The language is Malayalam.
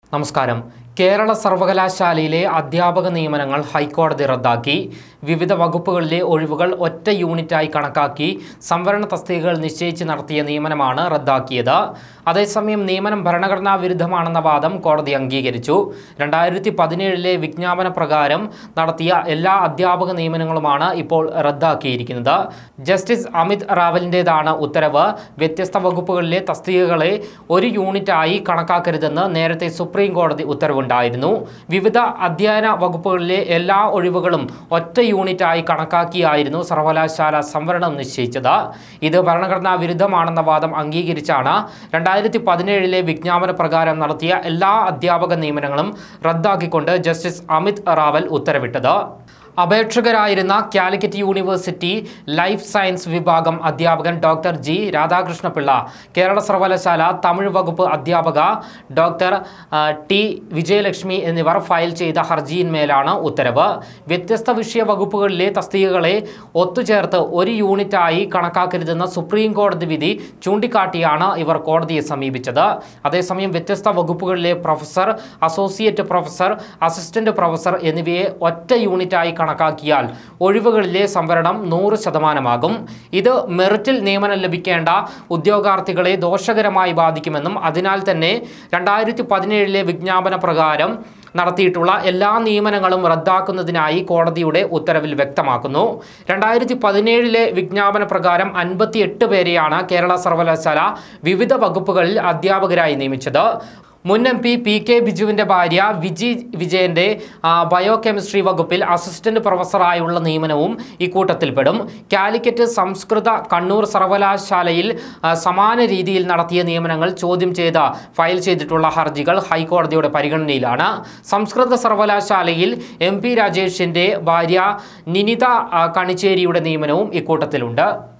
നമസ്കാരം കേരള സർവകലാശാലയിലെ അധ്യാപക നിയമനങ്ങൾ ഹൈക്കോടതി റദ്ദാക്കി വിവിധ വകുപ്പുകളിലെ ഒഴിവുകൾ ഒറ്റ യൂണിറ്റായി കണക്കാക്കി സംവരണ തസ്തികകൾ നിശ്ചയിച്ച് നടത്തിയ നിയമനമാണ് റദ്ദാക്കിയത് അതേസമയം നിയമനം ഭരണഘടനാ വിരുദ്ധമാണെന്ന വാദം കോടതി അംഗീകരിച്ചു രണ്ടായിരത്തി പതിനേഴിലെ വിജ്ഞാപന പ്രകാരം നടത്തിയ എല്ലാ അധ്യാപക നിയമനങ്ങളുമാണ് ഇപ്പോൾ റദ്ദാക്കിയിരിക്കുന്നത് ജസ്റ്റിസ് അമിത് റാവലിൻ്റെതാണ് ഉത്തരവ് വ്യത്യസ്ത വകുപ്പുകളിലെ തസ്തികകളെ ഒരു യൂണിറ്റായി കണക്കാക്കരുതെന്ന് നേരത്തെ സുപ്രീം കോടതി ഉത്തരവുണ്ടായിരുന്നു വിവിധ അധ്യയന വകുപ്പുകളിലെ എല്ലാ ഒഴിവുകളും ഒറ്റ യൂണിറ്റായി കണക്കാക്കിയായിരുന്നു സർവകലാശാല സംവരണം നിശ്ചയിച്ചത് ഇത് ഭരണഘടനാ വിരുദ്ധമാണെന്ന വാദം അംഗീകരിച്ചാണ് രണ്ടായിരത്തി പതിനേഴിലെ വിജ്ഞാപന പ്രകാരം നടത്തിയ എല്ലാ അധ്യാപക നിയമനങ്ങളും റദ്ദാക്കിക്കൊണ്ട് ജസ്റ്റിസ് അമിത് റാവൽ ഉത്തരവിട്ടത് അപേക്ഷകരായിരുന്ന കാലിക്കറ്റ് യൂണിവേഴ്സിറ്റി ലൈഫ് സയൻസ് വിഭാഗം അധ്യാപകൻ ഡോക്ടർ ജി രാധാകൃഷ്ണപിള്ള കേരള സർവകലാശാല തമിഴ് വകുപ്പ് അധ്യാപക ഡോക്ടർ ആ, ടി വിജയലക്ഷ്മി എന്നിവർ ഫയൽ ചെയ്ത ഹർജിയിന്മേലാണ് ഉത്തരവ് വ്യത്യസ്ത വിഷയ വകുപ്പുകളിലെ തസ്തികകളെ ഒത്തുചേർത്ത് ഒരു യൂണിറ്റായി കണക്കാക്കരുതെന്ന സുപ്രീം കോടതി വിധി ചൂണ്ടിക്കാട്ടിയാണ് ഇവർ കോടതിയെ സമീപിച്ചത് അതേസമയം വ്യത്യസ്ത വകുപ്പുകളിലെ professor associate professor assistant professor എന്നിവയെ ഒറ്റ യൂണിറ്റായി കണക്കാക്കിയാൽ ഒഴിവുകളിലെ സംവരണം നൂറ് ശതമാനമാകും ഇത് മെറിറ്റിൽ നിയമനം ലഭിക്കേണ്ട ഉദ്യോഗാർത്ഥികളെ ദോഷകരമായി ബാധിക്കുമെന്നും അതിനാൽ തന്നെ രണ്ടായിരത്തി പതിനേഴിലെ വിജ്ഞാപന പ്രകാരം നടത്തിയിട്ടുള്ള എല്ലാ നിയമനങ്ങളും റദ്ദാക്കുന്നതിനായി കോടതിയുടെ ഉത്തരവിൽ വ്യക്തമാക്കുന്നു രണ്ടായിരത്തി പതിനേഴിലെ വിജ്ഞാപന പ്രകാരം അൻപത്തിയെട്ട് പേരെയാണ് കേരള സർവകലാശാല വിവിധ വകുപ്പുകളിൽ അധ്യാപകരായി നിയമിച്ചത് മുൻ എം പി പി കെ ബിജുവിൻ്റെ ഭാര്യ വിജി വിജയൻ്റെ ആ, ബയോ കെമിസ്ട്രി വകുപ്പിൽ അസിസ്റ്റന്റ് പ്രൊഫസറായുള്ള നിയമനവും ഇക്കൂട്ടത്തിൽപ്പെടും കാലിക്കറ്റ് സംസ്കൃത കണ്ണൂർ സർവകലാശാലയിൽ ആ, സമാന രീതിയിൽ നടത്തിയ നിയമനങ്ങൾ ചോദ്യം ചെയ്ത് ഫയൽ ചെയ്തിട്ടുള്ള ഹർജികൾ ഹൈക്കോടതിയുടെ പരിഗണനയിലാണ് സംസ്കൃത സർവകലാശാലയിൽ എം പി രാജേഷിൻ്റെ ഭാര്യ നിനിത ആ, കണിച്ചേരിയുടെ നിയമനവും ഇക്കൂട്ടത്തിലുണ്ട്